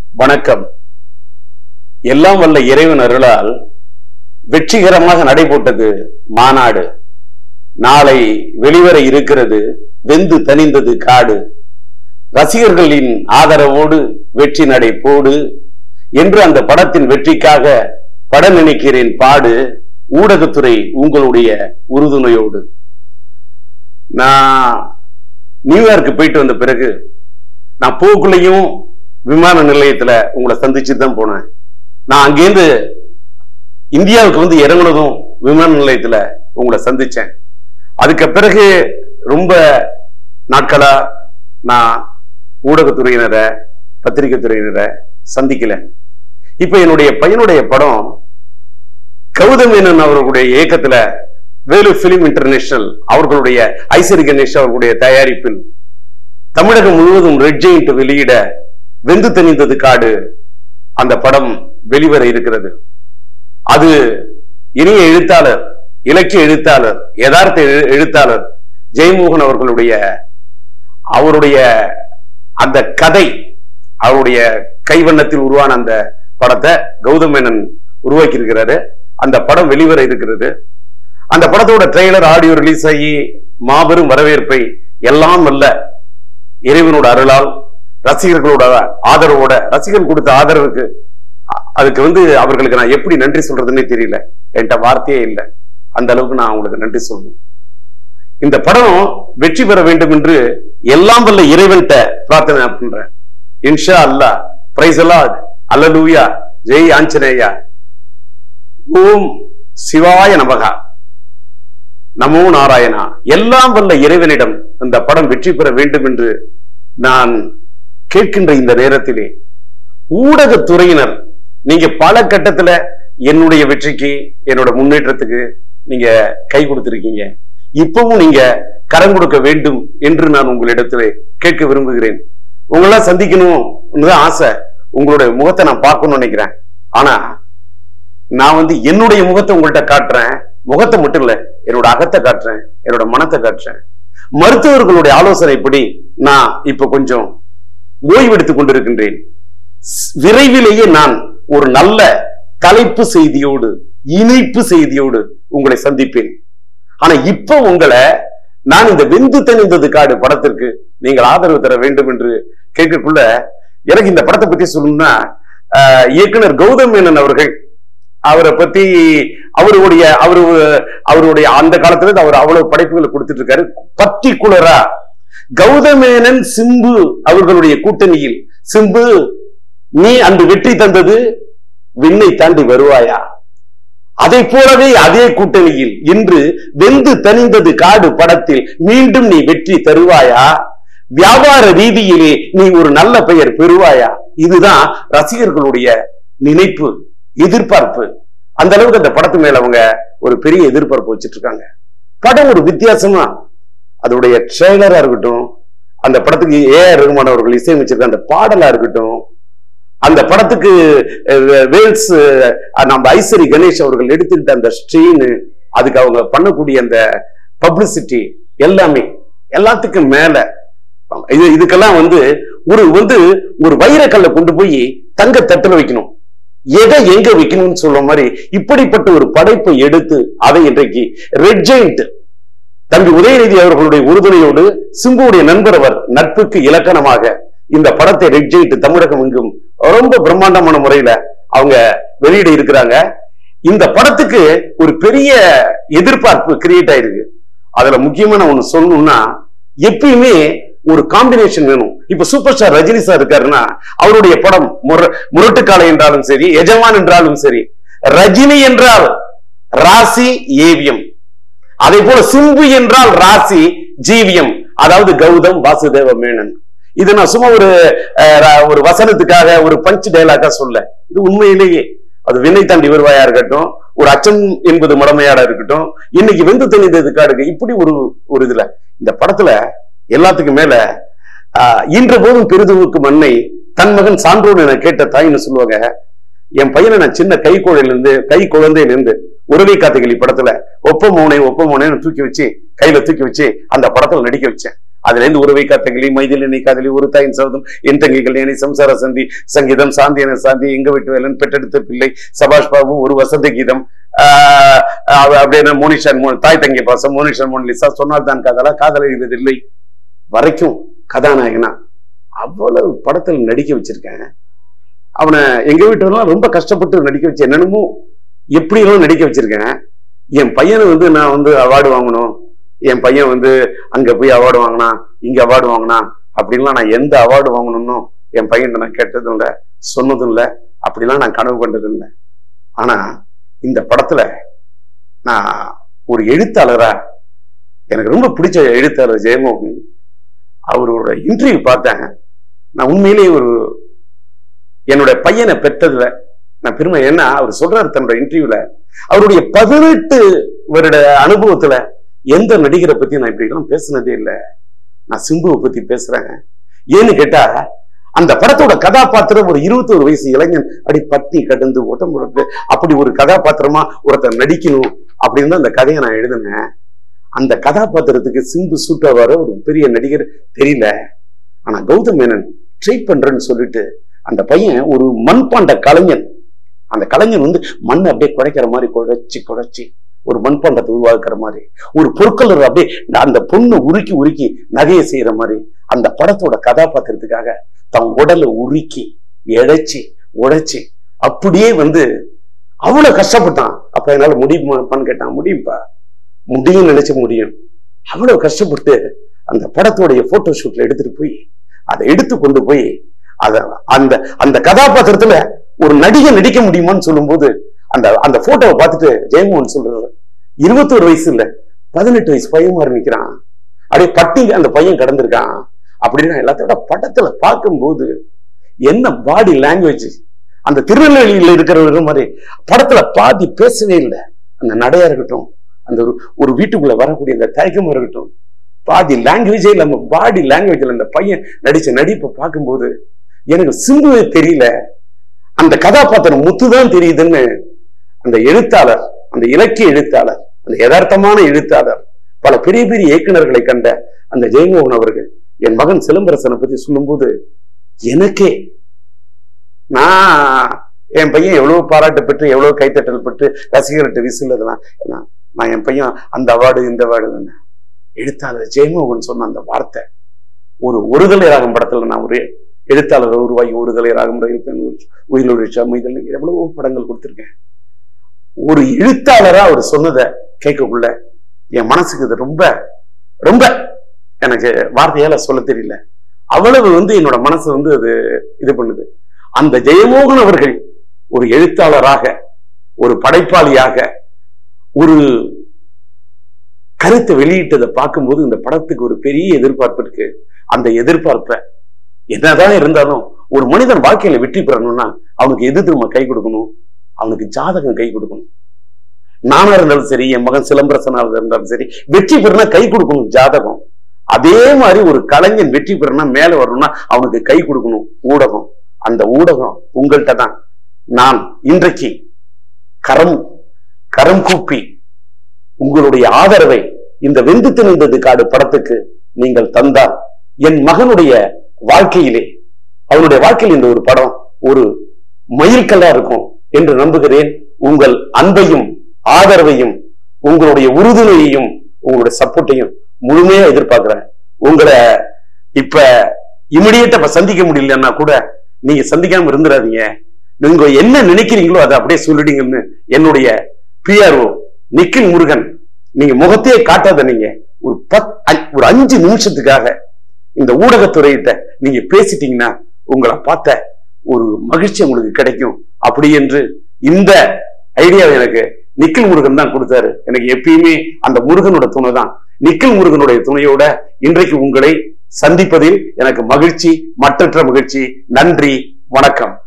வணக்கம் எல்லாம் வல்ல இறைவன் அருளால் வெற்றிகரமாக நடைபோட்டது மாநாடு நாளை வெளிவர இருக்கிறது வெந்து தணிந்தது காடு ரசிகர்களின் ஆதரவோடு வெற்றி நடை போடு என்று அந்த படத்தின் வெற்றிக்காக பட நினைக்கிறேன் பாடு ஊடகத்துறை உங்களுடைய உறுதுணையோடு நான் நியூயார்க்கு போயிட்டு வந்த பிறகு நான் போக்குள்ளேயும் விமான நிலையத்துல உங்களை சந்திச்சுட்டு தான் போனேன் நான் அங்கேருந்து இந்தியாவுக்கு வந்து இறங்குனதும் விமான நிலையத்துல உங்களை சந்திச்சேன் அதுக்கு பிறகு ரொம்ப நாட்களா நான் ஊடகத்துறையினரை பத்திரிகை துறையினரை சந்திக்கல இப்ப என்னுடைய பையனுடைய படம் கௌதம் மேனன் அவர்களுடைய இயக்கத்துல வேலு பிலிம் இன்டர்நேஷனல் அவர்களுடைய ஐசரி கணேஷ் அவர்களுடைய தயாரிப்பில் தமிழகம் முழுவதும் ரெட் ஜெயிண்ட் வெளியிட வெந்து தணிந்தது காடு அந்த படம் வெளிவர இருக்கிறது அது இனிய எழுத்தாளர் இலக்கிய எழுத்தாளர் யதார்த்த எழு- எழுத்தாளர் ஜெயமோகன் அவர்களுடைய அவருடைய அந்த கதை அவருடைய கைவண்ணத்தில் உருவான அந்த படத்தை கௌதம் மேனன் உருவாக்கி இருக்கிறாரு அந்த படம் வெளிவர இருக்கிறது அந்த படத்தோட ட்ரெய்லர் ஆடியோ ரிலீஸ் ஆகி மாபெரும் வரவேற்பை எல்லாம் வல்ல இறைவனோட அருளால் ரசிகர்களோட ஆதரவோட ரசிகர்கள் கொடுத்த ஆதரவுக்கு அ- அதுக்கு வந்து அவர்களுக்கு நான் எப்படி நன்றி சொல்றதுன்னே தெரியல என்கிட்ட வார்த்தையே இல்லை அந்த அளவுக்கு நான் அவங்களுக்கு நன்றி சொல்லணும் இந்த படம் வெற்றி பெற வேண்டும் என்று எல்லாம் வல்ல இறைவன்கிட்ட பிரார்த்தனை பண்றேன் இன்ஷா அல்லாஹ் பிரைஸ் அல்லாஹ் அல்லலூயா ஜெய் ஆஞ்சநேயா ஓம் சிவாய நமகா நமோ நாராயணா எல்லாம் வல்ல இறைவனிடம் இந்த படம் வெற்றி பெற வேண்டும் என்று நான் கேட்கின்ற இந்த நேரத்திலே ஊடகத்துறையினர் நீங்க பல கட்டத்துல என்னுடைய வெற்றிக்கு என்னோட முன்னேற்றத்துக்கு நீங்க கை கொடுத்திருக்கீங்க இப்பவும் நீங்க கரம் கொடுக்க வேண்டும் என்று நான் உங்களிடத்துல கேட்க விரும்புகிறேன் உங்களெல்லாம் சந்திக்கணும் தான் ஆசை உங்களுடைய முகத்தை நான் பார்க்கணும்னு நினைக்கிறேன் ஆனா நான் வந்து என்னுடைய முகத்தை உங்கள்கிட்ட காட்டுறேன் முகத்தை மட்டும் இல்ல என்னோட அகத்தை காட்டுறேன் என்னோட மனத்தை காட்டுறேன் மருத்துவர்களுடைய ஆலோசனைப்படி நான் இப்ப கொஞ்சம் ஓய்வெடுத்துக் கொண்டிருக்கின்றேன் ஸ்- விரைவிலேயே நான் ஒரு நல்ல தலைப்பு செய்தியோடு இணைப்பு செய்தியோடு உங்களை சந்திப்பேன் ஆனா இப்ப உங்களை நான் இந்த வெந்து தணிந்தது காடு படத்திற்கு நீங்கள் ஆதரவு தர வேண்டும் என்று கேட்கக்குள்ள எனக்கு இந்த படத்தை பத்தி சொல்லணும்னா ஆஹ், இயக்குனர் கௌதம் மேனன் அவர்கள் அவரை பத்தி அவருடைய அவரு அவருடைய அந்த காலத்துல இருந்து அவர் அவ்வளவு படைப்புகளை கொடுத்துட்டு இருக்காரு பர்டிகுலரா கௌதமேனன் சிம்பு அவர்களுடைய கூட்டணியில் சிம்பு நீ அன்று வெற்றி தந்தது விண்ணை தாண்டி வருவாயா அதை போலவே அதே கூட்டணியில் இன்று வெந்து தணிந்தது காடு படத்தில் மீண்டும் நீ வெற்றி தருவாயா வியாபார ரீதியிலே நீ ஒரு நல்ல பெயர் பெறுவாயா இதுதான் ரசிகர்களுடைய நினைப்பு எதிர்பார்ப்பு அந்த அளவுக்கு அந்த படத்து மேல அவங்க ஒரு பெரிய எதிர்பார்ப்பு வச்சிட்டு இருக்காங்க படம் ஒரு வித்தியாசமா அதோடைய ட்ரெய்லரா இருக்கட்டும் அந்த படத்துக்கு ஏ ஆர் ரகுமான் அவர்கள் இசையமைச்சிருக்க அந்த பாடலா இருக்கட்டும் அந்த படத்துக்கு அஹ், வேல்ஸ் அஹ், நம்ம ஐசரி கணேஷ் அவர்கள் எடுத்துக்கிட்ட அந்த ஸ்ட்ரீனு அதுக்கு அவங்க பண்ணக்கூடிய அந்த பப்ளிசிட்டி எல்லாமே எல்லாத்துக்கும் மேல இது இதுக்கெல்லாம் வந்து ஒரு வந்து ஒரு வைரக்கல்லை கொண்டு போய் தங்க தட்டுல வைக்கணும் எதை எங்க வைக்கணும்னு சொல்ற மாதிரி இப்படிப்பட்ட ஒரு படைப்பை எடுத்து அதை இன்றைக்கு ரெட் ஜெயிண்ட் தம்பி உதயநிதி அவர்களுடைய உறுதுணையோடு சிம்புவுடைய நண்பர் அவர் நட்புக்கு இலக்கணமாக இந்த படத்தை ரெட் ஜெயிண்ட் தமிழகம் எங்கும் ரொம்ப பிரம்மாண்டமான முறையில அவங்க வெளியிட இருக்கிறாங்க இந்த படத்துக்கு ஒரு பெரிய எதிர்பார்ப்பு கிரியேட் ஆயிருக்கு அதுல முக்கியமான ஒண்ணு சொல்லணும்னா எப்பயுமே ஒரு காம்பினேஷன் வேணும் இப்ப சூப்பர் ஸ்டார் ரஜினி சார் இருக்காருன்னா அவருடைய படம் முர- முரட்டுக்காலை என்றாலும் சரி எஜமான் என்றாலும் சரி ரஜினி என்றால் ராசி ஏவியம் அதே போல சிம்பு என்றால் ராசி ஜீவியம் அதாவது கௌதம் வாசுதேவ மேனன் இது நான் சும்மா ஒரு அஹ், ர- ஒரு வசனத்துக்காக ஒரு பஞ்ச் டைலாக்கா சொல்ல இது உண்மையிலேயே அது வினை தாண்டி வருவாயா இருக்கட்டும் ஒரு அச்சம் என்பது மடமையாடா இருக்கட்டும் இன்னைக்கு வெந்து தணிந்தது காடுக்கு இப்படி ஒரு ஒரு இதுல இந்த படத்துல எல்லாத்துக்கும் மேல ஆஹ், ஈன்ற போதும் பெரிதுவுக்கு மண்ணை தன் மகன் சான்றோன் என கேட்ட தாயின்னு சொல்லுவாங்க என் பையனை நான் சின்ன கை குழந்தையில இருந்து கை குழந்தையில இருந்து உறவை காத்துகளி படத்துல ஒப்ப மோனே ஒப்ப மோனேன்னு தூக்கி வச்சு கையில தூக்கி வச்சு அந்த படத்துல நடிக்க வச்சேன் அதுல இருந்து உறவை காத்தங்களி மைதில் என்னை காதலி ஒரு தாயின் சபதம் என் தங்கை கல்யாணி சம்சார சந்தி சங்கீதம் சாந்தி என சாந்தி எங்க வீட்டு வேலன் பெற்றெடுத்த பிள்ளை சபாஷ் பாபு ஒரு வசந்த கீதம் ஆஹ் அவ- அப்படியே மோனிஷன் மோ- தாய் தங்கை பாசம் மோனிஷன் மோனிலிசா சொன்னால் தான் காதலா காதல் எழுவதில்லை வரைக்கும் கதாநாயகனா அவ்வளவு படத்துல நடிக்க வச்சிருக்கேன் அவனை எங்க வீட்டுலாம் ரொம்ப கஷ்டப்பட்டு நடிக்க வச்சு என்னென்னமோ எப்படியெல்லாம் நடிக்க வச்சிருக்கேன் என் பையனை வந்து நான் வந்து அவார்டு வாங்கணும் என் பையன் வந்து அங்க போய் அவார்டு வாங்கினா இங்க அவார்டு வாங்கினா அப்படின்லாம் நான் எந்த அவார்டு வாங்கணும்னு என் பையன் நான் கேட்டதும் இல்லை சொன்னதும் இல்லை அப்படிலாம் நான் கனவு கண்டதும் இல்லை ஆனா இந்த படத்துல நான் ஒரு எழுத்தாளரா எனக்கு ரொம்ப பிடிச்ச எழுத்தாளர் ஜெயமோகன் அவரோட இன்டர்வியூ பார்த்தேன் நான் உண்மையிலேயே ஒரு என்னோட பையனை பெற்றதுல நான் பெருமை என்ன அவர் சொல்றாரு தன்னோட இன்டர்வியூல அவருடைய பதினெட்டு வருட அனுபவத்துல எந்த நடிகரை பத்தி நான் இப்படி எல்லாம் பேசுனதே இல்லை நான் சிம்புவை பத்தி பேசுறேன் ஏன்னு கேட்டா அந்த படத்தோட கதாபாத்திரம் ஒரு இருபத்தோரு வயசு இளைஞன் அப்படி பட்டி கடந்து உடம்பு அப்படி ஒரு கதாபாத்திரமா ஒருத்தர் நடிக்கணும் அப்படின்னு தான் அந்த கதையை நான் எழுதினேன் அந்த கதாபாத்திரத்துக்கு சிம்பு சூட்டா வர ஒரு பெரிய நடிகர் தெரியல ஆனா கௌதம் மேனன் ட்ரை பண்றேன்னு சொல்லிட்டு அந்த பையன் ஒரு மண்பாண்ட கலைஞன் அந்த கலைஞன் வந்து மண்ணை அப்படியே குழைக்கிற மாதிரி குழைச்சி குழைச்சி ஒரு மண்பாண்டத்தை உருவாக்குற மாதிரி ஒரு பொற்கலர் அப்படியே அந்த பொண்ணு உருக்கி உருக்கி நகையை செய்யற மாதிரி அந்த படத்தோட கதாபாத்திரத்துக்காக தன் உடலை உருக்கி எழைச்சி உழைச்சி அப்படியே வந்து அவ்வளவு கஷ்டப்பட்டான் அப்ப என்னால முடியுமாப்பான்னு கேட்டான் முடியும்பா முடியும் நினைச்ச முடியும் அவ்வளவு கஷ்டப்பட்டு அந்த படத்தோடைய போட்டோ ஷூட்ல எடுத்துட்டு போய் அதை எடுத்து கொண்டு போய் அத அந்த அந்த கதாபாத்திரத்துல ஒரு நடிகை நடிக்க முடியுமான்னு சொல்லும்போது அந்த அந்த போட்டோவை பார்த்துட்டு ஜெயமோகன் சொல்றாரு இருபத்தோரு வயசு இல்ல பதினெட்டு வயசு பையன் மாதிரி நிக்கிறான் அப்படியே பட்டி அந்த பையன் கடந்திருக்கான் அப்படின்னு எல்லாத்தோட படத்துல பார்க்கும்போது என்ன பாடி லாங்குவேஜ் அந்த திருநெல்வேலியில இருக்கிற மாதிரி படத்துல பாதி பேசவே இல்லை அந்த நடையா இருக்கட்டும் அந்த ஒரு ஒரு வீட்டுக்குள்ள வரக்கூடிய அந்த தயக்கமா இருக்கட்டும் பாதி லாங்குவேஜே இல்லாம பாடி லாங்குவேஜ்ல அந்த பையன் நடிச்ச நடிப்பை பார்க்கும்போது எனக்கு சிம்புவே தெரியல அந்த கதாபாத்திரம் முத்துதான் தெரியுதுன்னு அந்த எழுத்தாளர் அந்த இலக்கிய எழுத்தாளர் அந்த யதார்த்தமான எழுத்தாளர் பல பெரிய பெரிய இயக்குனர்களை கண்ட அந்த ஜெயமோகன் அவர்கள் என் மகன் சிலம்பரசனை பத்தி சொல்லும்போது எனக்கே நான் என் பையன் எவ்வளவு பாராட்டு பெற்று எவ்வளவு கைத்தட்டல் பெற்று ரசிகர்கிட்ட விசிலதெல்லாம் எல்லாம் நான் என் பையன் அந்த அவார்டு இந்த அவார்டு தானே எழுத்தாளர் ஜெயமோகன் சொன்ன அந்த வார்த்தை ஒரு ஒருதலை ராகம் படத்துல நான் ஒரு எழுத்தாளர் உருவாகி ஒருதலை ராகம் ரயில் பெண் உயிரிழச்சா மீதல் எவ்வளவோ படங்கள் கொடுத்திருக்கேன் ஒரு எழுத்தாளரா அவர் சொன்னதை கேட்கக்குள்ள என் மனசுக்கு இது ரொம்ப ரொம்ப எனக்கு வார்த்தையால சொல்ல தெரியல அவ்வளவு வந்து என்னோட மனசு வந்து அது இது பண்ணுது அந்த ஜெயமோகன் அவர்கள் ஒரு எழுத்தாளராக ஒரு படைப்பாளியாக ஒரு கருத்தை வெளியிட்டதை பார்க்கும்போது இந்த படத்துக்கு ஒரு பெரிய எதிர்பார்ப்பு இருக்கு அந்த எதிர்பார்ப்பை என்னதான் இருந்தாலும் ஒரு மனிதன் வாழ்க்கையில வெற்றி பெறணும்னா அவனுக்கு எது திரும்ப கை கொடுக்கணும் அவனுக்கு ஜாதகம் கை கொடுக்கணும் நானா இருந்தாலும் சரி என் மகன் சிலம்பரசனா இருந்தாலும் சரி வெற்றி பெறனா கை கொடுக்கணும் ஜாதகம் அதே மாதிரி ஒரு கலைஞன் வெற்றி பெறனா மேல வரணும்னா அவனுக்கு கை கொடுக்கணும் ஊடகம் அந்த ஊடகம் உங்கள்கிட்ட தான் நான் இன்றைக்கு கரம் கரம் கூப்பி உங்களுடைய ஆதரவை இந்த வெந்து திணிந்தது காடு படத்துக்கு நீங்கள் தந்தால் என் மகனுடைய வாழ்க்கையிலே அவனுடைய வாழ்க்கையில் இந்த ஒரு படம் ஒரு மயில்கல்லா இருக்கும் என்று நம்புகிறேன் உங்கள் அன்பையும் ஆதரவையும் உங்களுடைய உறுதுணையையும் உங்களுடைய சப்போர்ட்டையும் முழுமையா எதிர்பார்க்கிறேன் உங்களை இப்ப இமிடியேட்டா சந்திக்க முடியலன்னா கூட நீங்க சந்திக்காம இருந்துடாதீங்க நீங்க என்ன நினைக்கிறீங்களோ அதை அப்படியே சொல்லிடுங்கன்னு என்னுடைய பிஆர்ஓ நிக்கில் முருகன் நீங்க முகத்தையே காட்டாத நீங்க ஒரு பத் ஒரு அஞ்சு நிமிஷத்துக்காக இந்த ஊடகத்துறையிட்ட நீங்க பேசிட்டீங்கன்னா உங்களை பார்த்த ஒரு மகிழ்ச்சி உங்களுக்கு கிடைக்கும் அப்படி என்று இந்த ஐடியாவை எனக்கு நிக்கில் முருகன் தான் கொடுத்தாரு எனக்கு எப்பயுமே அந்த முருகனோட துணை தான் நிக்கில் முருகனுடைய துணையோட இன்றைக்கு உங்களை சந்திப்பதில் எனக்கு மகிழ்ச்சி மற்றற்ற மகிழ்ச்சி நன்றி வணக்கம்